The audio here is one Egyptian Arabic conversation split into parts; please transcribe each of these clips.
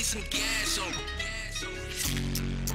some gas on me.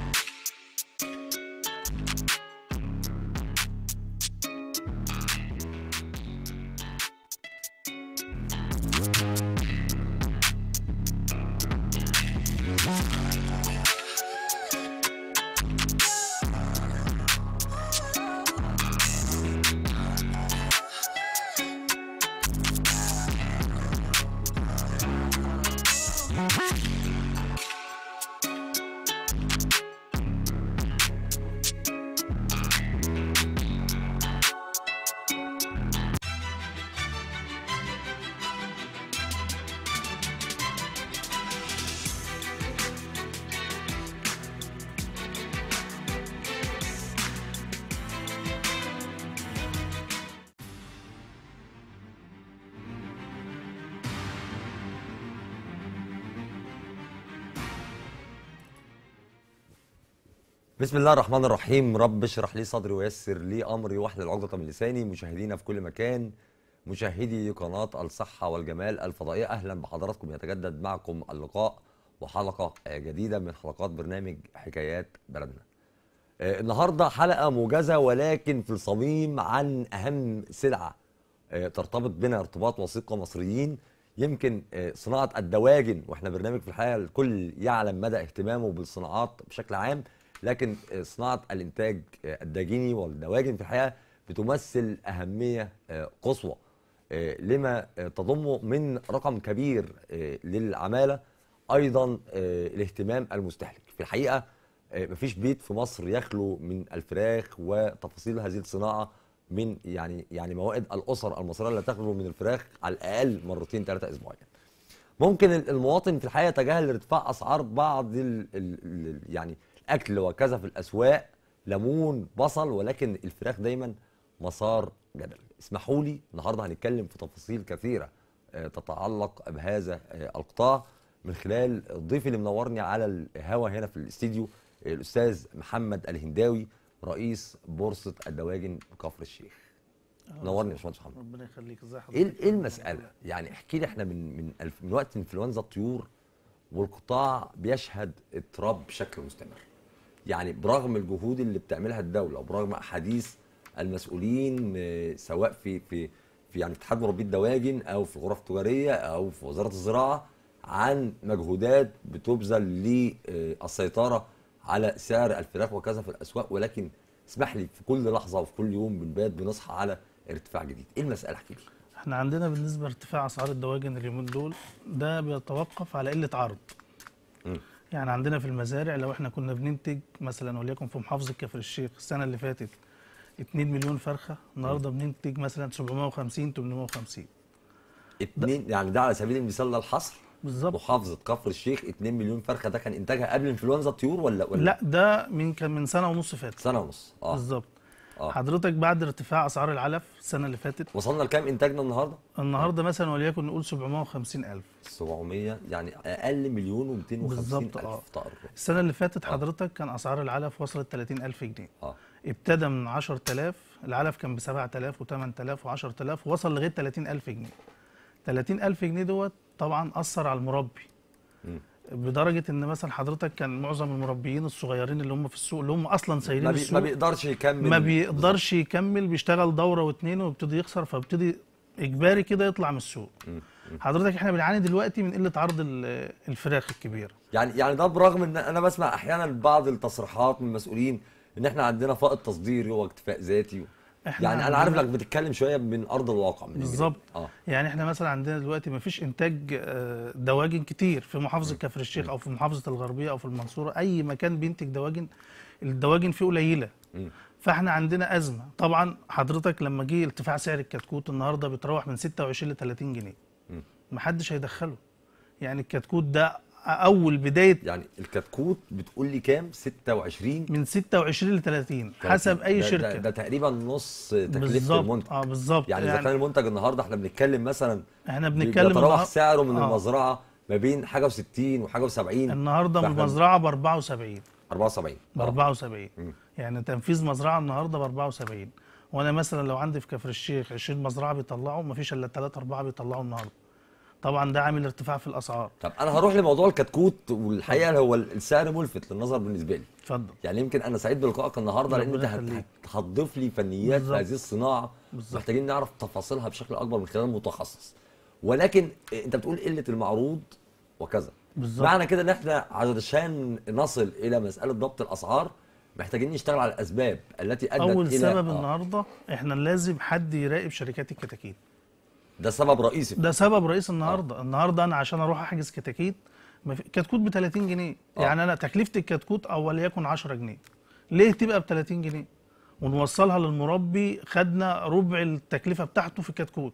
بسم الله الرحمن الرحيم رب اشرح لي صدري ويسر لي امري واحلل عقدة من لساني مشاهدينا في كل مكان مشاهدي قناة الصحة والجمال الفضائية اهلا بحضراتكم يتجدد معكم اللقاء وحلقة آه، جديدة من حلقات برنامج حكايات بلدنا آه، النهارده حلقة موجزة ولكن في الصميم عن اهم سلعة آه، ترتبط بنا ارتباط وثيق كمصريين يمكن آه، صناعة الدواجن واحنا برنامج في الحقيقة الكل يعلم مدى اهتمامه بالصناعات بشكل عام لكن آه، صناعة الانتاج آه، الداجيني والدواجن في الحقيقة بتمثل أهمية آه، قصوى آه، لما آه، تضمه من رقم كبير آه، للعمالة أيضا آه، الاهتمام المستهلك في الحقيقة آه، مفيش بيت في مصر يخلو من الفراخ وتفاصيل هذه الصناعة من يعني يعني موائد الأسر المصرية لا تخلو من الفراخ على الأقل مرتين ثلاثة أسبوعيا ممكن ال- المواطن في الحقيقه يتجاهل ارتفاع اسعار بعض ال ال ال يعني الاكل وكذا في الاسواق ليمون بصل ولكن الفراخ دايما مسار جدل اسمحوا لي النهارده هنتكلم في تفاصيل كثيره آه، تتعلق بهذا آه، القطاع من خلال الضيف اللي منورني على الهوا هنا في الاستديو آه، الاستاذ محمد الهنداوي رئيس بورصه الدواجن بكفر الشيخ نورني يا باشمهندس محمد ربنا يخليك ازي حضرتك ايه ايه المساله؟ يعني احكي لي احنا من من الف من وقت انفلونزا الطيور والقطاع بيشهد اضطراب بشكل مستمر. يعني برغم الجهود اللي بتعملها الدوله وبرغم احاديث المسؤولين آه، سواء في في في يعني اتحاد مربي الدواجن او في الغرف التجاريه او في وزاره الزراعه عن مجهودات بتبذل للسيطره على سعر الفراخ وكذا في الاسواق ولكن اسمح لي في كل لحظه وفي كل يوم بنبات بنصحى على ارتفاع جديد ايه المساله احكي لي احنا عندنا بالنسبه لارتفاع اسعار الدواجن اليومين دول ده بيتوقف على قله عرض مم. يعني عندنا في المزارع لو احنا كنا بننتج مثلا وليكن في محافظه كفر الشيخ السنه اللي فاتت 2 مليون فرخه النهارده بننتج مثلا 750 850 اتنين يعني ده على سبيل المثال للحصر بالظبط محافظه كفر الشيخ 2 مليون فرخه ده كان انتاجها قبل انفلونزا الطيور ولا ولا لا ده من كان من سنه ونص فاتت سنه ونص اه بالظبط آه. حضرتك بعد ارتفاع اسعار العلف السنه اللي فاتت وصلنا لكام انتاجنا النهارده النهارده مثلا وليكن نقول 750 الف 700 يعني اقل مليون و250 بالظبط، الف آه. تقرب السنه اللي فاتت آه. حضرتك كان اسعار العلف وصلت 30000 جنيه اه ابتدى من 10000 العلف كان ب 7000 و8000 و10000 وصل لغايه 30000 جنيه 30000 جنيه دوت طبعا اثر على المربي مم. بدرجه ان مثلا حضرتك كان معظم المربيين الصغيرين اللي هم في السوق اللي هم اصلا سايرين ما, بي... السوق ما بيقدرش يكمل ما بيقدرش يكمل بيشتغل دوره واتنين وبيبتدي يخسر فبيبتدي اجباري كده يطلع من السوق مم. حضرتك احنا بنعاني دلوقتي من قله عرض ال- الفراخ الكبيره يعني يعني ده برغم ان انا بسمع احيانا بعض التصريحات من المسؤولين ان احنا عندنا فائض تصديري واكتفاء ذاتي احنا يعني انا عارف عندنا- انك بتتكلم شويه من ارض الواقع من الجريمة. بالظبط. اه يعني احنا مثلا عندنا دلوقتي ما فيش انتاج آه، دواجن كتير في محافظه كفر الشيخ او في محافظه الغربيه او في المنصوره اي مكان بينتج دواجن الدواجن فيه قليله مم. فاحنا عندنا ازمه طبعا حضرتك لما جه ارتفاع سعر الكتكوت النهارده بيتراوح من 26 ل 30 جنيه مم. محدش هيدخله يعني الكتكوت ده اول بدايه يعني الكتكوت بتقول لي كام 26 من 26 ل 30 حسب اي ده- شركه ده, ده تقريبا نص تكلفه بالظبط المنتج اه بالظبط يعني اذا كان المنتج النهارده احنا بنتكلم مثلا احنا بنتكلم بيتراوح النهار- سعره من آه. المزرعه ما بين حاجه و60 وحاجه و70 النهارده من فإحنا- المزرعه ب 74 74 ب آه. 74 مم. يعني تنفيذ مزرعه النهارده ب 74 وانا مثلا لو عندي في كفر الشيخ 20 مزرعه بيطلعوا ما فيش الا 3 4 بيطلعوا النهارده طبعا ده عامل ارتفاع في الاسعار طب انا هروح لموضوع الكتكوت والحقيقه هو السعر ملفت للنظر بالنسبه لي اتفضل يعني يمكن انا سعيد بلقائك النهارده لان انت ربنا هت- يخليك. هت- هتضيف لي فنيات في بالظبط. هذه الصناعه بالظبط. محتاجين نعرف تفاصيلها بشكل اكبر من خلال متخصص ولكن انت بتقول قله المعروض وكذا بالظبط. معنى كده ان احنا علشان نصل الى مساله ضبط الاسعار محتاجين نشتغل على الاسباب التي ادت اول الى سبب آه. النهارده احنا لازم حد يراقب شركات الكتاكيت ده سبب رئيسي ده سبب رئيس النهارده النهارده انا عشان اروح احجز كتاكيت ما في- كتكوت ب 30 جنيه آه. يعني انا تكلفه الكتكوت او وليكن 10 جنيه ليه تبقى ب 30 جنيه ونوصلها للمربي خدنا ربع التكلفه بتاعته في الكتكوت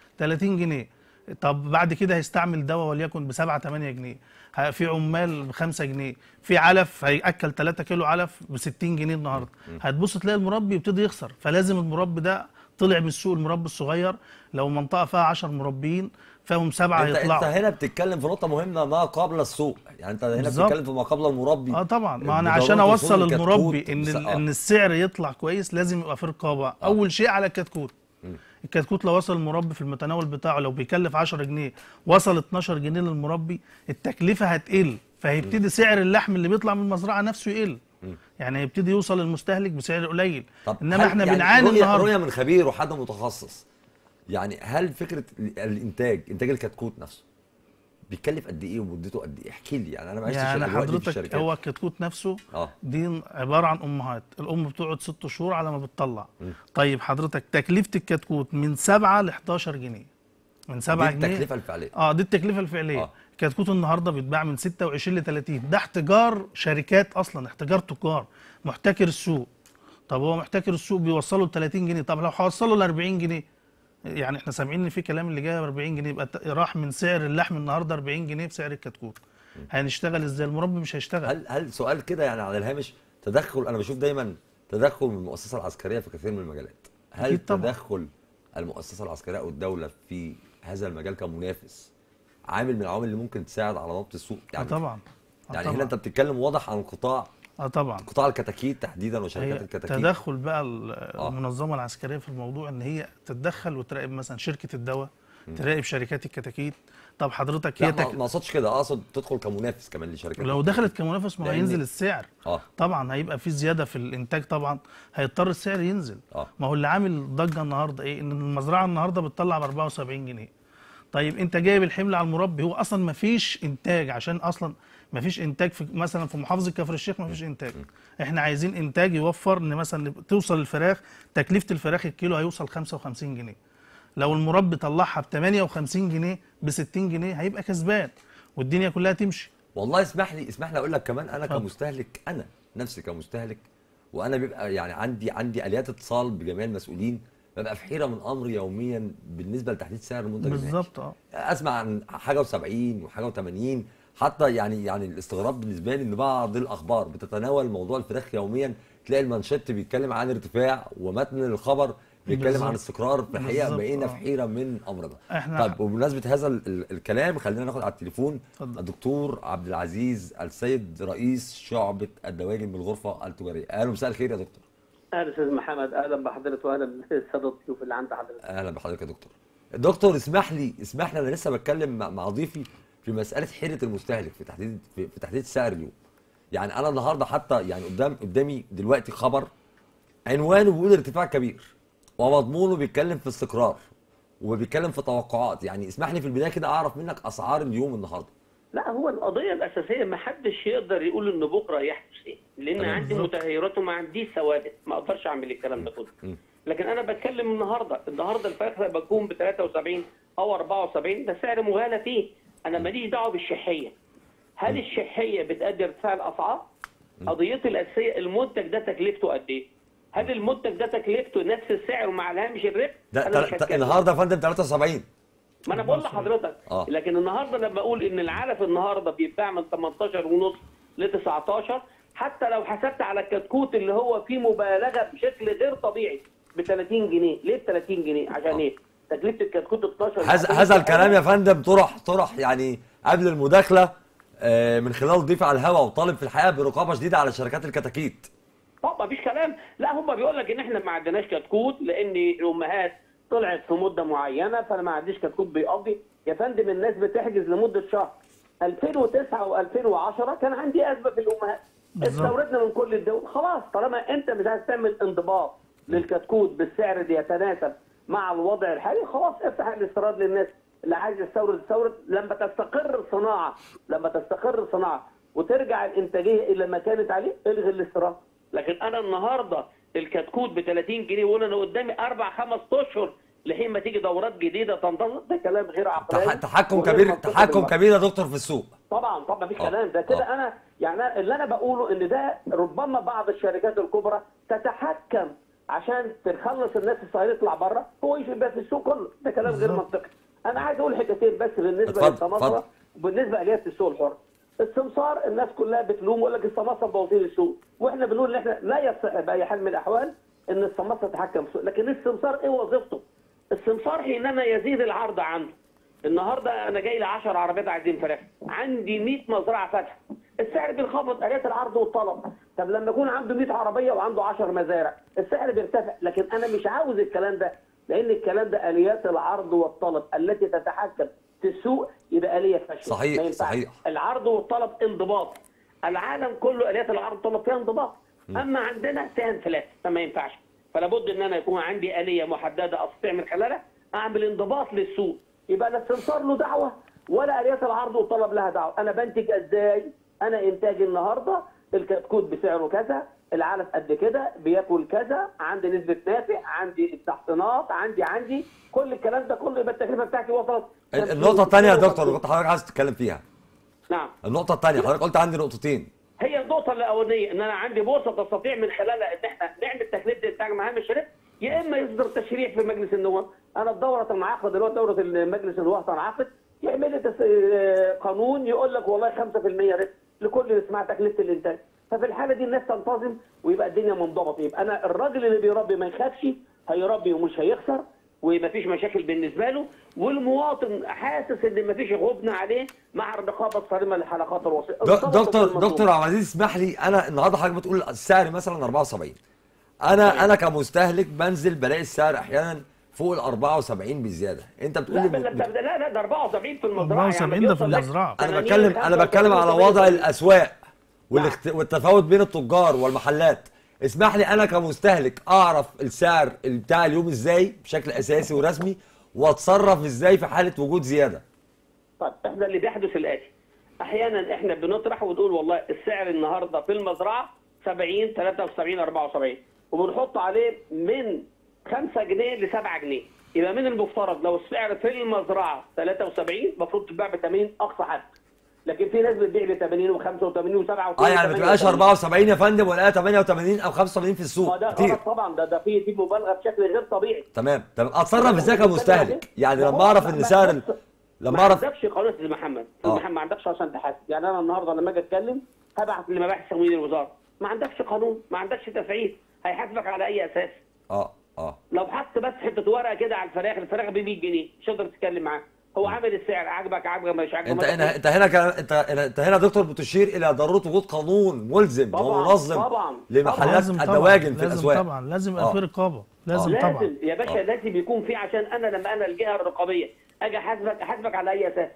30 جنيه طب بعد كده هيستعمل دواء وليكن ب 7 8 جنيه ه- في عمال ب 5 جنيه في علف هياكل 3 كيلو علف ب 60 جنيه النهارده هتبص تلاقي المربي يبتدي يخسر فلازم المربي ده طلع من السوق المربي الصغير لو منطقه فيها 10 مربيين فيهم سبعه انت انت يطلعوا هنا بتتكلم في نقطه مهمه ما قبل السوق يعني انت هنا بالظبط. بتتكلم في ما قبل المربي اه طبعا ما انا بضرورة عشان وصول اوصل الكتكوت المربي ان بس- ال- آه. ان السعر يطلع كويس لازم يبقى في رقابه اول شيء على الكتكوت الكتكوت لو وصل المربي في المتناول بتاعه لو بيكلف 10 جنيه وصل 12 جنيه للمربي التكلفه هتقل فهيبتدي سعر اللحم اللي بيطلع من المزرعه نفسه يقل يعني هيبتدي يوصل للمستهلك بسعر قليل طب انما هل- احنا يعني بنعاني رؤية- النهارده رؤيه من خبير وحد متخصص يعني هل فكره ال- الانتاج انتاج الكتكوت نفسه بيتكلف قد ايه ومدته قد ايه احكي لي يعني انا ما عشتش يعني الاجواء دي في حضرتك الشركات هو الكتكوت نفسه اه دي عباره عن امهات الام بتقعد ست شهور على ما بتطلع طيب حضرتك تكلفه الكتكوت من 7 ل 11 جنيه من 7 دي جنيه التكلفه الفعليه اه دي التكلفه الفعليه آه. آه. الكتكوت النهارده بيتباع من 26 ل 30 ده احتجار شركات اصلا احتجار تجار محتكر السوق طب هو محتكر السوق بيوصله ل 30 جنيه طب لو هوصله ل 40 جنيه يعني احنا سامعين ان في كلام اللي جاي ب 40 جنيه يبقى ت- راح من سعر اللحم النهارده 40 جنيه بسعر الكتكوت هنشتغل ازاي المربي مش هيشتغل هل هل سؤال كده يعني على الهامش تدخل انا بشوف دايما تدخل من المؤسسه العسكريه في كثير من المجالات هل أكيد طبعاً. تدخل المؤسسه العسكريه او الدوله في هذا المجال كمنافس عامل من العوامل اللي ممكن تساعد على ضبط السوق اه يعني طبعا آه يعني طبعا. هنا انت بتتكلم واضح عن قطاع اه طبعا قطاع الكتاكيت تحديدا وشركات هي الكتاكيت تدخل بقى ال- المنظمه العسكريه في الموضوع ان هي تتدخل وتراقب مثلا شركه الدواء تراقب شركات الكتاكيت طب حضرتك لا هي ما تك... ما اقصدش كده اقصد تدخل كمنافس كمان لشركات لو دخلت كمنافس ما لأن- هينزل السعر اه طبعا هيبقى في زياده في الانتاج طبعا هيضطر السعر ينزل اه ما هو اللي عامل ضجه النهارده ايه ان المزرعه النهارده بتطلع ب 74 جنيه طيب انت جايب الحمل على المربي هو اصلا ما فيش انتاج عشان اصلا ما فيش انتاج في مثلا في محافظه كفر الشيخ ما فيش انتاج احنا عايزين انتاج يوفر ان مثلا توصل الفراخ تكلفه الفراخ الكيلو هيوصل 55 جنيه لو المربي طلعها ب 58 جنيه ب 60 جنيه هيبقى كسبان والدنيا كلها تمشي والله اسمح لي اسمح لي اقول لك كمان انا اتفضل. كمستهلك انا نفسي كمستهلك وانا بيبقى يعني عندي عندي اليات اتصال بجميع المسؤولين ببقى في حيره من امر يوميا بالنسبه لتحديد سعر المنتج النهائي. بالظبط اه اسمع عن حاجه و70 وحاجه و80 حتى يعني يعني الاستغراب بالنسبه لي ان بعض الاخبار بتتناول موضوع الفراخ يوميا تلاقي المانشيت بيتكلم عن ارتفاع ومتن الخبر بيتكلم بالظبط. عن استقرار في الحقيقه بالظبط، بقينا آه. في حيره من امر ده احنا طيب وبمناسبه هذا ال- ال- الكلام خلينا ناخد على التليفون اتفضل. الدكتور عبد العزيز السيد رئيس شعبه الدواجن بالغرفه التجاريه اهلا ومساء الخير يا دكتور اهلا استاذ محمد اهلا بحضرتك واهلا بالساده الضيوف اللي عند حضرتك اهلا بحضرتك يا دكتور دكتور اسمح لي اسمح لي انا لسه بتكلم مع مع ضيفي في مساله حيره المستهلك في تحديد في, في تحديد سعر اليوم يعني انا النهارده حتى يعني قدام قدامي دلوقتي خبر عنوانه بيقول ارتفاع كبير ومضمونه بيتكلم في استقرار وبيتكلم في توقعات يعني اسمح لي في البدايه كده اعرف منك اسعار اليوم النهارده لا هو القضيه الاساسيه ما حدش يقدر يقول ان بكره يحدث ايه لان تمام. عندي بالظبط. متغيرات وما عنديش ثوابت ما اقدرش اعمل الكلام ده كله م. لكن انا بتكلم النهارده النهارده الفراخ لما بتكون ب 73 او 74 ده سعر مغالى فيه انا ماليش دعوه بالشحيه هل الشحيه بتؤدي ارتفاع الاسعار؟ قضيتي الاساسيه المنتج ده تكلفته قد ايه؟ هل المنتج ده تكلفته نفس السعر ومع الهامش الربح؟ ده أنا مش تل- ت- هتكلم. النهارده يا فندم 73 ما انا بقول لحضرتك آه. لكن النهارده لما اقول ان العلف النهارده بيتباع من 18 ونص ل 19 حتى لو حسبت على الكتكوت اللي هو فيه مبالغه بشكل غير طبيعي ب 30 جنيه ليه ب 30 جنيه عشان آه. ايه تكلفه الكتكوت 12 هذا هذا الكلام يا فندم طرح طرح يعني قبل المداخله آه، من خلال ضيف على الهواء وطالب في الحقيقه برقابه شديده على شركات الكتاكيت طب مفيش كلام لا هم بيقول لك ان احنا ما عندناش كتكوت لان الامهات طلعت في مده معينه فانا ما عنديش كتكوت بيقضي يا فندم الناس بتحجز لمده شهر 2009 و2010 كان عندي ازمه في الامهات بالظبط. استوردنا من كل الدول خلاص طالما انت مش عايز تعمل انضباط للكتكوت بالسعر اللي يتناسب مع الوضع الحالي خلاص افتح الاستيراد للناس اللي عايز يستورد يستورد لما تستقر الصناعه لما تستقر الصناعه وترجع الانتاجيه الى ما كانت عليه الغي الاستيراد لكن انا النهارده الكتكوت ب 30 جنيه وانا أنا قدامي اربع خمس اشهر لحين ما تيجي دورات جديده تنتظر ده كلام غير عقلاني تح- تحكم وغير كبير منطقي تحكم بالمرة. كبير يا دكتور في السوق طبعا طبعا مفيش آه. كلام ده كده آه. انا يعني أنا- اللي انا بقوله ان ده ربما بعض الشركات الكبرى تتحكم عشان تخلص الناس الصغيره يطلع بره هو يبقى في السوق كله ده كلام غير بالظبط. منطقي انا عايز اقول حتتين بس بالنسبه اتفضل، للسماسره اتفضل. وبالنسبه لاليات السوق الحر السمسار الناس كلها بتلوم ويقول لك السماسره مبوظين السوق واحنا بنقول ان احنا لا يصح باي حال من الاحوال ان السماسره تتحكم في السوق لكن السمسار ايه وظيفته؟ السمسار حينما يزيد العرض عنده النهارده انا جاي لي 10 عربيات عايزين فراخ عندي 100 مزرعه فاتحه السعر بينخفض اليات العرض والطلب طب لما يكون عنده 100 عربيه وعنده 10 مزارع السعر بيرتفع لكن انا مش عاوز الكلام ده لان الكلام ده اليات العرض والطلب التي تتحكم في السوق يبقى اليه فاشله صحيح، ما ينفعش. صحيح. العرض والطلب انضباط العالم كله اليات العرض والطلب فيها انضباط اما عندنا فيها انفلات فما ينفعش فلا بد ان انا يكون عندي اليه محدده استطيع من خلالها اعمل انضباط للسوق يبقى لا السمسار له دعوه ولا اليات العرض والطلب لها دعوه انا بنتج ازاي انا انتاجي النهارده الكتكوت بسعره كذا العلف قد كده بياكل كذا عندي نسبه نافع عندي التحصينات عندي عندي كل الكلام ده كله يبقى التكلفه بتاعتي وصلت النقطة الثانية يا دكتور اللي كنت حضرتك عايز تتكلم فيها نعم النقطة الثانية حضرتك قلت عندي نقطتين هي النقطة الأولانية إن أنا عندي بورصة تستطيع من خلالها إن إحنا نعمل تكلفة إنتاج مهام الشركة يا إما يصدر تشريع في مجلس النواب، أنا الدورة المعاقدة دلوقتي دورة المجلس النواب تنعقد يعمل لي تس... آه، قانون يقول لك والله 5% ربح لكل اللي اسمها تكلفة الإنتاج، ففي الحالة دي الناس تنتظم ويبقى الدنيا منضبطة، يبقى أنا الراجل اللي بيربي ما يخافش هيربي ومش هيخسر ومفيش مشاكل بالنسبه له والمواطن حاسس ان مفيش غبن عليه مع الرقابه الصارمه لحلقات الوسيط د- دكتور دكتور عبد العزيز اسمح لي انا النهارده حضرتك بتقول السعر مثلا 74 انا انا كمستهلك بنزل بلاقي السعر احيانا فوق ال 74 بزياده انت بتقول لا لي لا لا لا, لا ده 74 في المزرعه 74 ده في بيوصل لك المزرعة. انا 80 بتكلم انا بتكلم على 85 وضع الاسواق والاخت... نعم. والتفاوت بين التجار والمحلات اسمح لي انا كمستهلك اعرف السعر بتاع اليوم ازاي بشكل اساسي ورسمي واتصرف ازاي في حاله وجود زياده طيب احنا اللي بيحدث الاتي احيانا احنا بنطرح ونقول والله السعر النهارده في المزرعه 70 73 74 وبنحط عليه من 5 جنيه ل 7 جنيه يبقى من المفترض لو السعر في المزرعه 73 المفروض تتباع ب 80 اقصى حد لكن في ناس بتبيع ب 80 و85 و87 اه يعني ما بتبقاش 74 يا فندم ولا 88 او 85 في ما السوق ده كتير غلط طبعا ده ده في دي مبالغه بشكل غير طبيعي تمام طب اتصرف ازاي كمستهلك يعني لما اعرف ان سعر ال- لما ما اعرف عندكش قانون يا استاذ محمد استاذ آه. محمد ما عندكش عشان تحاسب يعني انا النهارده لما اجي اتكلم هبعت لمباحث تمويل الوزاره ما عندكش قانون ما عندكش تفعيل هيحاسبك على اي اساس اه اه لو حط بس حته ورقه كده على الفراخ الفراخ ب 100 جنيه مش هتقدر تتكلم معاه هو عامل السعر عاجبك عاجبك مش عاجبك انت ما هنا انت هنا كان- انت انت هنا دكتور بتشير الى ضروره وجود قانون ملزم طبعاً، ومنظم طبعاً. لمحلات لازم طبعا الدواجن في لازم الاسواق طبعا لازم يبقى آه. في رقابه لازم آه. طبعا لازم يا باشا آه. لازم يكون في عشان انا لما انا الجهه الرقابيه اجي احاسبك احاسبك على اي اساس؟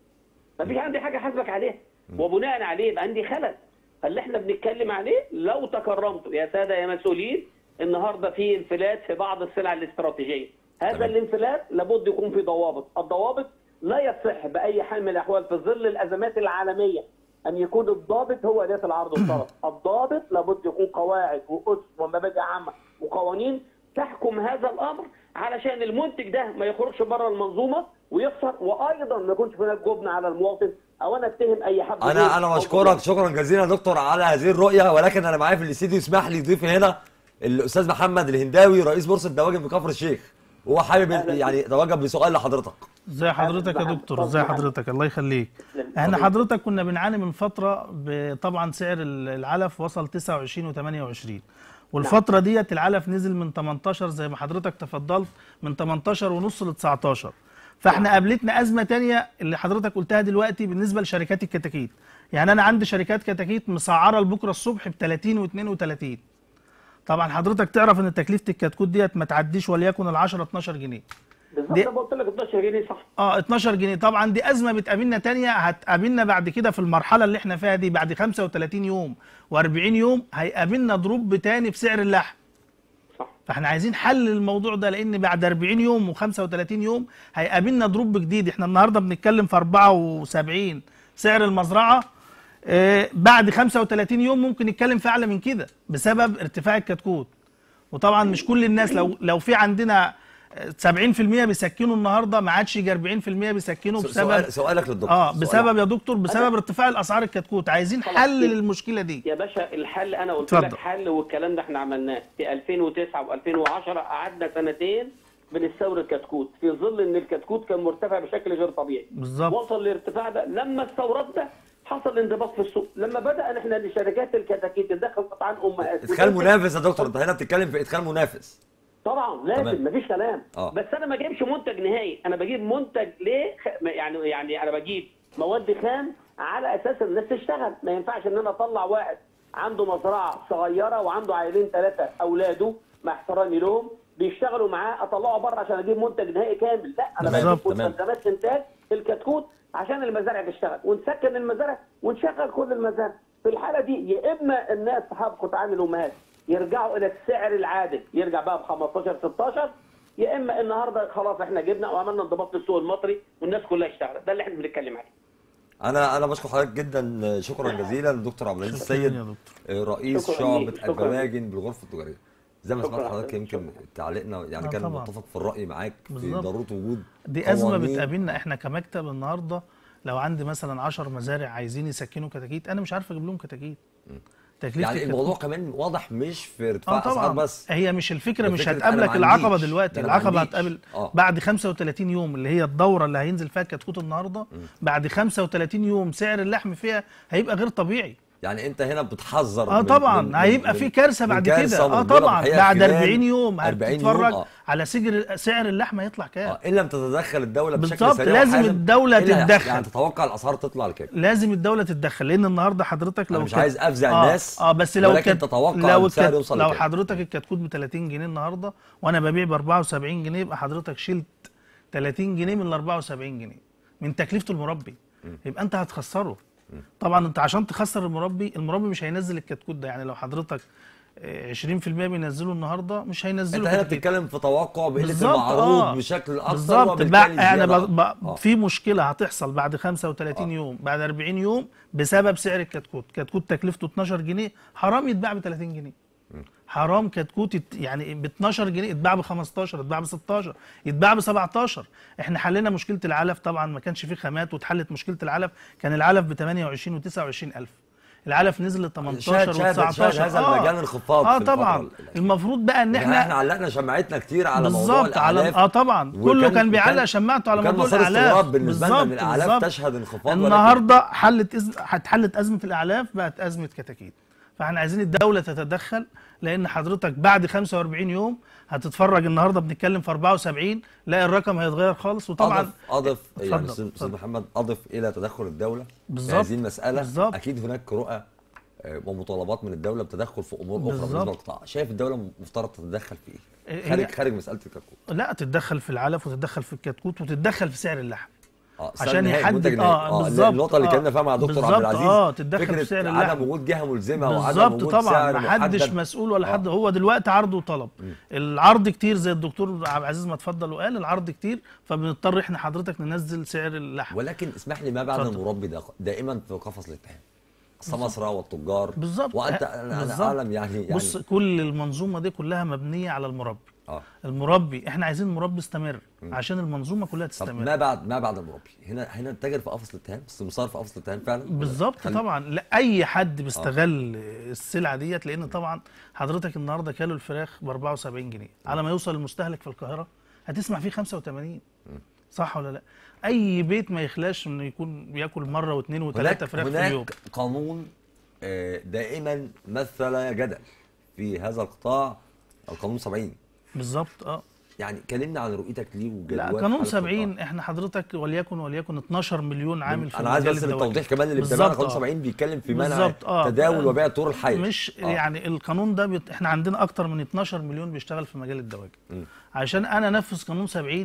مفيش عندي حاجه احاسبك عليها وبناء عليه يبقى عندي خلل فاللي احنا بنتكلم عليه لو تكرمتوا يا ساده يا مسؤولين النهارده في انفلات في بعض السلع الاستراتيجيه هذا تمام. الانفلات لابد يكون في ضوابط الضوابط لا يصح باي حال من الاحوال في ظل الازمات العالميه ان يكون الضابط هو اداه العرض والطلب الضابط لابد يكون قواعد واسس ومبادئ عامه وقوانين تحكم هذا الامر علشان المنتج ده ما يخرجش بره المنظومه ويخسر وايضا ما يكونش هناك جبن على المواطن او انا اتهم اي حد غير انا انا أو بشكرك شكرا جزيلا يا دكتور على هذه الرؤيه ولكن انا معايا في الاستديو يسمح لي ضيفي هنا الاستاذ محمد الهنداوي رئيس بورصه دواجن بكفر الشيخ وهو حابب أهلاً يعني يتوجه بسؤال لحضرتك ازي حضرتك يا محمد. دكتور ازي اتفضل حضرتك الله يخليك تسلم. احنا اتفضل. حضرتك كنا بنعاني من فتره ب- طبعا سعر ال- العلف وصل 29 و28 والفتره ديت العلف نزل من 18 زي ما حضرتك تفضلت من 18 ونص ل 19 فاحنا قابلتنا ازمه تانية اللي حضرتك قلتها دلوقتي بالنسبه لشركات الكتاكيت يعني انا عندي شركات كتاكيت مسعره لبكره الصبح ب 30 و32 طبعا حضرتك تعرف ان تكلفه الكتكوت ديت ما تعديش وليكن ال 10 12 جنيه بالظبط دي- زي ما قلت لك 12 جنيه صح اه 12 جنيه طبعا دي ازمه بتقابلنا تانية هتقابلنا بعد كده في المرحله اللي احنا فيها دي بعد 35 يوم و40 يوم هيقابلنا دروب تاني في سعر اللحم صح فاحنا عايزين حل الموضوع ده لان بعد 40 يوم و35 يوم هيقابلنا دروب جديد احنا النهارده بنتكلم في 74 سعر المزرعه آه بعد 35 يوم ممكن نتكلم في اعلى من كده بسبب ارتفاع الكتكوت وطبعا مش كل الناس لو لو في عندنا آه، 70% بيسكنوا النهارده ما عادش يجي 40% بيسكنوا بسبب سؤال سؤالك للدكتور اه سؤال- بسبب يا دكتور بسبب ارتفاع الاسعار الكتكوت عايزين خلاص. حل للمشكله دي يا باشا الحل انا قلت اتفضل. لك حل والكلام ده احنا عملناه في 2009 و2010 قعدنا سنتين بنستورد كتكوت في ظل ان الكتكوت كان مرتفع بشكل غير طبيعي بالظبط وصل لارتفاع ده لما استوردنا حصل انضباط في السوق لما بدا ان احنا لشركات الكتاكيت تدخل قطعان امهات ادخال منافس يا دكتور انت هنا بتتكلم في ادخال منافس طبعا تمام. لازم مفيش كلام آه. بس انا ما بجيبش منتج نهائي انا بجيب منتج ليه خ... يعني يعني انا بجيب مواد خام على اساس الناس تشتغل ما ينفعش ان انا اطلع واحد عنده مزرعه صغيره وعنده عيلين ثلاثه اولاده مع احترامي لهم بيشتغلوا معاه اطلعه بره عشان اجيب منتج نهائي كامل لا انا بالظبط. بجيب تمام. مستلزمات انتاج الكتكوت عشان المزارع تشتغل ونسكن المزارع ونشغل كل المزارع في الحاله دي يا اما الناس اصحاب قطعان الامهات يرجعوا الى السعر العادل يرجع بقى ب 15 16 يا اما النهارده خلاص احنا جبنا وعملنا انضباط للسوق المصري والناس كلها اشتغلت ده اللي احنا بنتكلم عليه انا انا بشكر حضرتك جدا شكرا جزيلا دكتور عبد العزيز شكراً السيد يا دكتور. رئيس شكراً شعبة ليك، شكراً الدواجن بالغرفة التجارية زي ما شكراً سمعت حضرتك حضرتك، يمكن تعليقنا يعني آه كان طبعاً. متفق في الرأي معاك في بالظبط. ضرورة وجود دي ازمه قوانين. بتقابلنا احنا كمكتب النهارده لو عندي مثلا 10 مزارع عايزين يسكنوا كتاكيت انا مش عارف اجيب لهم كتاكيت تكلفه يعني الكتكوت- الموضوع كمان واضح مش في اه ارتفاع اسعار طبعا بس هي مش الفكره ده مش فكرة أنا هتقابلك ما العقبه عنديش. دلوقتي ده أنا ما العقبه عنديش. هتقابل آه. بعد 35 يوم اللي هي الدوره اللي هينزل فيها الكتكوت النهارده بعد 35 يوم سعر اللحم فيها هيبقى غير طبيعي يعني انت هنا بتحذر اه من- طبعا من- هيبقى من- في كارثه من بعد كارثة كده اه ومن ضرر طبعا الحقيقة بعد خلال 40 يوم 40 يوم، هتتفرج آه. على سجر سعر اللحمه هيطلع كام اه ان لم تتدخل الدولة بشكل بالظبط، سريع لازم وحازم، الدولة إيه اللي هيحصل؟ تتدخل. يعني تتوقع الاسعار تطلع لكام لازم الدوله تتدخل لان النهارده حضرتك لو انا مش كت- عايز افزع آه الناس اه بس لو ولكن كت- تتوقع لو السعر الكت- يوصل لو لكام حضرتك الكتكوت ب 30 جنيه النهارده وانا ببيع ب 74 جنيه يبقى حضرتك شلت 30 جنيه من ال 74 جنيه من تكلفه المربي يبقى انت هتخسره طبعا انت عشان تخسر المربي المربي مش هينزل الكتكوت ده يعني لو حضرتك آه، 20% بينزله النهارده مش انت هينزله هنا كتكوت. بتتكلم في توقع بقله بالظبط، المعروض آه. بشكل اكتر بالظبط وبالتالي بقى يعني الزيادة- ب... ب... آه. في مشكله هتحصل بعد 35 آه. يوم بعد 40 يوم بسبب سعر الكتكوت كتكوت تكلفته 12 جنيه حرام يتباع ب 30 جنيه حرام كتكوت يت- يعني ب 12 جنيه يتباع ب 15 يتباع ب 16 يتباع ب 17 احنا حلينا مشكله العلف طبعا ما كانش فيه خامات واتحلت مشكله العلف كان العلف ب 28 و29 الف العلف نزل ل 18 شاهد- شاهد- و19 شاهد هذا المجال انخفاض اه في الفترة طبعا الأخيرة. المفروض بقى ان احنا احنا احنا علقنا شمعتنا كتير على موضوع بالظبط على الاعلاف اه طبعا كله وكان- كان بيعلق وكان- شماعته على وكان موضوع مسار الاعلاف استغراب بالنسبه لنا ان بالظبط، الاعلاف بالظبط. تشهد انخفاض ولكن- النهارده حلت إز... اتحلت ازمه الاعلاف بقت ازمه كتاكيت فاحنا عايزين الدوله تتدخل لان حضرتك بعد 45 يوم هتتفرج النهارده بنتكلم في 74 لا الرقم هيتغير خالص وطبعا اضف اضف يعني اتفضل، استاذ أستاذ اتفضل. محمد اضف الى تدخل الدوله في بالظبط، هذه المساله بالظبط. اكيد هناك رؤى آه، ومطالبات من الدوله بتدخل في امور اخرى بالظبط. بالنسبه للقطاع شايف الدوله مفترض تتدخل في ايه هي- خارج خارج مساله الكتكوت لا تتدخل في العلف وتتدخل في الكتكوت وتتدخل في سعر اللحم اه عشان سعر نهائي، يحدد- منتج نهائي. آه، بالظبط، النقطه اللي آه، كنا فيها مع دكتور عبد بالظبط، العزيز آه، تتدخل في فكره سعر عدم اللحم. وجود جهه ملزمه وعدم بالظبط وجود طبعا سعر محدش محدد. مسؤول ولا آه. حد هو دلوقتي عرض وطلب العرض كتير زي الدكتور عبد العزيز ما اتفضل وقال العرض كتير فبنضطر احنا حضرتك ننزل سعر اللحم ولكن اسمح لي ما بعد اتفضل. المربي ده دائما في قفص الاتهام السماسرة والتجار بالظبط وانت أه، انا, أنا بالظبط. اعلم يعني يعني بص كل المنظومه دي كلها مبنيه على المربي اه المربي احنا عايزين مربي يستمر عشان المنظومه كلها طب تستمر ما بعد ما بعد المربي هنا هنا التاجر في قفص الاتهام السمسار في قفص الاتهام فعلا ولا بالظبط خلي- طبعا لا اي حد بيستغل السلعه ديت لان طبعا حضرتك النهارده كيلو الفراخ ب 74 جنيه على ما يوصل المستهلك في القاهره هتسمع فيه 85 صح ولا لا اي بيت ما يخلاش انه يكون بياكل مره واثنين وثلاثه هناك فراخ في اليوم هناك قانون آه، دائما مثل جدل في هذا القطاع القانون 70 بالظبط اه يعني كلمنا عن رؤيتك ليه وجدوى لا قانون 70 احنا حضرتك وليكن وليكن 12 مليون عامل في انا عايز مجال بس الدواجن. للتوضيح كمان اللي بالظبط، بتابعنا قانون آه. 70 بيتكلم في منع بالظبط اه تداول وبيع الطور الحيه مش آه. يعني القانون ده بيت... احنا عندنا اكتر من 12 مليون بيشتغل في مجال الدواجن عشان انا انفذ قانون 70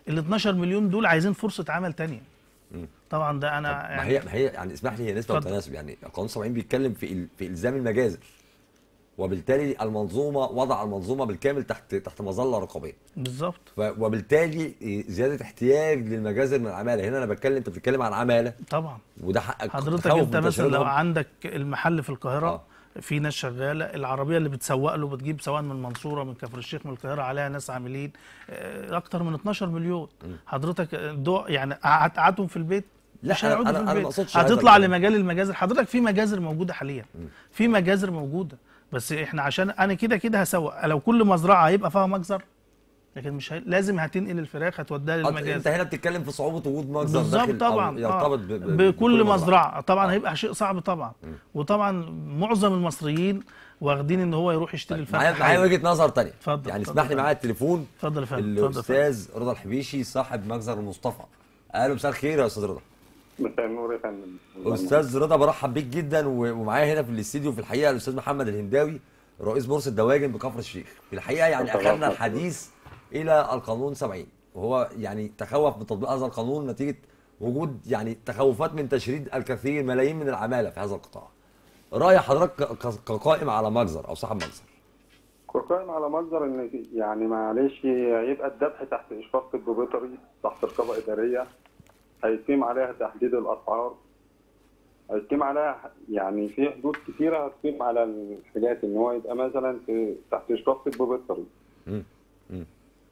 ال 12 مليون دول عايزين فرصه عمل تانية طبعا ده انا ما يعني هي ما هي يعني اسمح لي هي نسبه اتفضل. وتناسب يعني قانون 70 بيتكلم في ال- في الزام المجازر وبالتالي المنظومه وضع المنظومه بالكامل تحت تحت مظله رقابيه بالظبط ف- وبالتالي زياده احتياج للمجازر من العماله هنا انا بتكلم انت بتتكلم عن عماله طبعا وده حقك حضرتك تخوف انت من مثلا لو تشريدهم. عندك المحل في القاهره آه. في ناس شغاله العربيه اللي بتسوق له بتجيب سواء من المنصوره من كفر الشيخ من القاهره عليها ناس عاملين آه، اكتر من 12 مليون حضرتك دو يعني قعدت قعدتهم في البيت لا، مش أنا- هيقعدوا أنا- في أنا ما البيت أقصدش هذا هتطلع الكلام. لمجال المجازر حضرتك في مجازر موجوده حاليا في مجازر موجوده بس احنا عشان انا كده كده هسوق لو كل مزرعه هيبقى فيها مجزر لكن مش هي... لازم هتنقل الفراخ هتوديها أنت- انت للمجازر هنا بتتكلم في صعوبه وجود مجزر بالظبط داخل أو طبعا يرتبط آه. ب- ب- بكل مزرعه مزرعه طبعا آه. هيبقى شيء صعب طبعا وطبعا معظم المصريين واخدين ان هو يروح يشتري الفرخه معايا معايا حي. وجهه نظر تانية اتفضل، يعني اتفضل اسمح لي يا معايا التليفون اتفضل يا فندم اتفضل يا فندم. الاستاذ رضا الحبيشي صاحب مجزر المصطفى الو مساء الخير يا استاذ رضا مساء النور يا فندم استاذ رضا برحب بيك جدا و- ومعايا هنا في الاستديو في الحقيقه الاستاذ محمد الهنداوي رئيس بورصه دواجن بكفر الشيخ في الحقيقه يعني طبعا. اخذنا الحديث الى القانون 70 وهو يعني تخوف من تطبيق هذا القانون نتيجه وجود يعني تخوفات من تشريد الكثير ملايين من العماله في هذا القطاع راي حضرتك ك- ك- كقائم على مجزر او صاحب مجزر قائم على مصدر ان يعني معلش هيبقى الذبح تحت اشراف طب بيطري تحت رقابه اداريه هيتم عليها تحديد الاسعار هيتم عليها يعني في حدود كتيره هتتم على الحاجات ان هو يبقى مثلا في تحت اشراف طب بيطري مم. مم.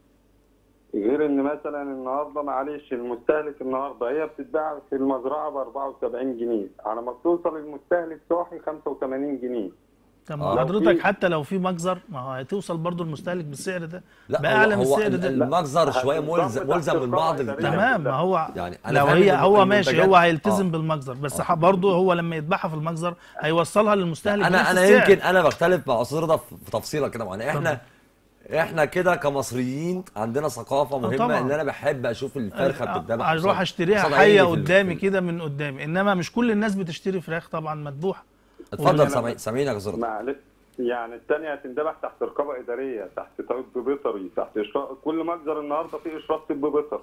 غير ان مثلا النهارده معلش المستهلك النهارده هي بتتباع في المزرعه ب 74 جنيه على ما بتوصل المستهلك صاحي 85 جنيه طب آه. ما حضرتك في- حتى لو في مجزر ما هو هتوصل برضو المستهلك بالسعر ده لا باعلى هو, من هو السعر ال- ده المجزر شويه هتنضم ملزم تحت ملزم من بعض القاعدة ال- تمام ما هو يعني أنا لو فاهم هي إن هو ماشي المنتجات- هو هيلتزم آه. بالمجزر بس ح- برضه هو لما يذبحها في المجزر هيوصلها للمستهلك بنفس انا انا السعر. يمكن انا بختلف مع استاذ رضا في في تفصيله كده معينه احنا احنا كده كمصريين عندنا ثقافه مهمه طبعاً. ان انا بحب اشوف الفرخه بتتذبح اروح قصاد- اشتريها قصاد حيه عيني في ال- قدامي في ال- كده من قدامي انما مش كل الناس بتشتري فراخ طبعا مذبوحه اتفضل وأنا- سامعين سامعين يا استاذ رضا معلش يعني الثانية هتندبح تحت رقابة إدارية تحت طب بيطري تحت إشراف كل مجزر النهاردة فيه إشراف طب بيطري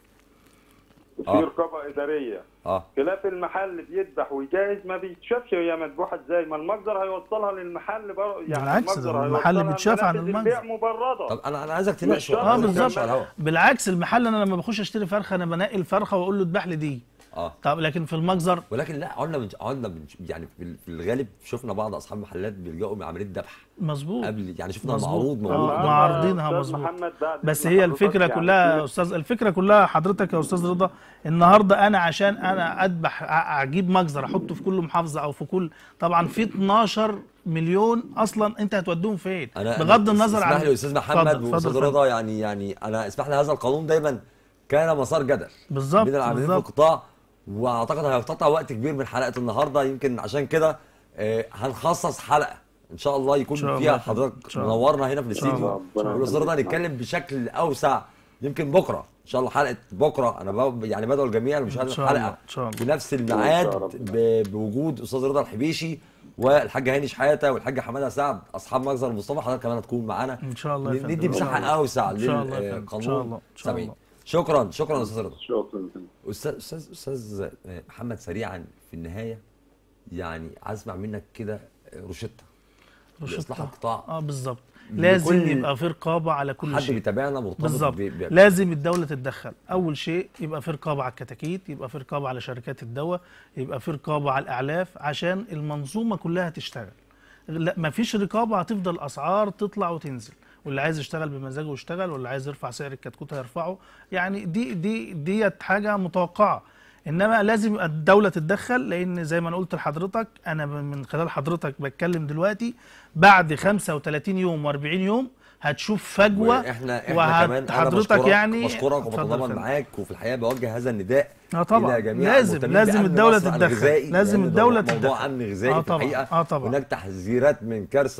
في آه. رقابة إدارية اه خلاف المحل بيذبح ويجهز ما بيتشافش هي مذبوحة ازاي ما المجزر هيوصلها للمحل بر... يعني بالعكس، المجزر ده هيوصلها المحل بيتشاف عن لمنافذ المجزر. البيع مبردة طب انا انا عايزك تناقش مش شرط. اه ممكن بالظبط على الهوا. بالعكس المحل انا لما بخش اشتري فرخه انا بنقي الفرخه واقول له اذبح لي دي اه طب لكن في المجزر ولكن لا قعدنا بنش... قعدنا بنش... يعني في ال- في الغالب شفنا بعض اصحاب محلات بيلجأوا من عمليه ذبح مظبوط قبل يعني شفنا مظبوط. معروض موجود آه، النهاردة معارضينها أستاذ مظبوط. محمد بعد بس إذن هي حضرتك الفكره يعني كلها في- يا استاذ الفكره كلها حضرتك يا استاذ رضا النهارده انا عشان انا اذبح أ- اجيب مجزر احطه في كل محافظه او في كل طبعا في 12 مليون اصلا انت هتوديهم فين انا بغض النظر اسمح عن لي يا استاذ محمد اتفضل، واستاذ اتفضل، رضا يعني يعني انا اسمح لي هذا القانون دايما كان مسار جدل بالظبط بين العاملين في بالظبط القطاع واعتقد هيقتطع وقت كبير من حلقه النهارده يمكن عشان كده آه، هنخصص حلقه ان شاء الله يكون إن شاء فيها الله. حضرتك إن شاء الله. منورنا هنا في شاء الاستديو الله. ربنا والاستاذ رضا يخليك. هنتكلم بشكل اوسع يمكن بكره ان شاء الله حلقه بكره انا ب- يعني بدعو الجميع لمشاهده إن شاء الله. الحلقه إن شاء الله. بنفس إن الميعاد شاء الله. ب- بوجود استاذ رضا الحبيشي والحاج هاني شحاته والحاج حماده سعد اصحاب مجزر مصطفى حضرتك كمان هتكون معانا ان شاء الله يا فندم. ندي إن شاء مساحه الله. اوسع إن شاء الله يا فندم. إن شاء للقانون الله. إن شاء 70 الله. شكرا شكرا استاذ رضا شكرا استاذ استاذ استاذ محمد سريعا في النهايه يعني عايز اسمع منك كده روشته روشتة. لاصلاح القطاع اه بالظبط لازم لكل- يبقى في رقابه على كل حد شيء بيتابعنا مرتبط بالظبط ب- ب- لازم الدوله تتدخل اول شيء يبقى في رقابه على الكتاكيت يبقى في رقابه على شركات الدواء يبقى في رقابه على الاعلاف عشان المنظومه كلها تشتغل لا مفيش رقابه هتفضل اسعار تطلع وتنزل واللي عايز يشتغل بمزاجه يشتغل واللي عايز يرفع سعر الكتكوت هيرفعه يعني دي دي ديت حاجه متوقعه انما لازم يبقى الدوله تتدخل لان زي ما انا قلت لحضرتك انا من خلال حضرتك بتكلم دلوقتي بعد 35 يوم و40 يوم هتشوف فجوه واحنا احنا وهت- كمان انا حضرتك بشكرك يعني بشكرك اتفضل يا وبتضامن فندم. معاك وفي الحقيقه بوجه هذا النداء اه طبعا الى جميع لازم المهتمين لازم بأمن الدوله مصر تتدخل الغذائي، لازم لأن ده الدوله موضوع تتدخل امن غذائي اه في طبعا الحقيقه اه طبعا هناك تحذيرات من كارثه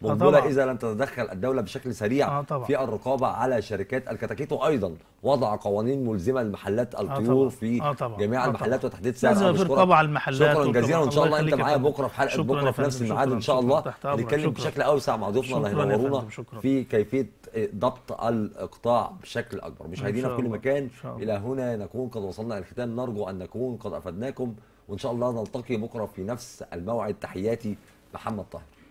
مقبله طبعاً. اذا لم تتدخل الدوله بشكل سريع آه طبعاً. في الرقابه على شركات الكتاكيت وايضا وضع قوانين ملزمه لمحلات طبعاً. الطيور في آه طبعاً. جميع آه المحلات طبعاً. وتحديد سعر لازم أنا يبقى في بشكرك. رقابة على المحلات شكرا والرقابة. جزيلا وان شاء الله الله انت يخليك يا معايا فندم. بكره في حلقه شكراً بكره يا في نفس فندم. الميعاد شكراً. ان شاء شكراً. الله تحت أمرك. نتكلم شكراً. بشكل اوسع مع ضيوفنا اللي شكراً يا هينورونا فندم. شكراً. في كيفيه ضبط الاقطاع بشكل اكبر مشاهدينا شاء في كل الله. مكان إن شاء الله. الى هنا نكون قد وصلنا الى الختام نرجو ان نكون قد افدناكم وان شاء الله نلتقي بكره في نفس الموعد تحياتي محمد طاهر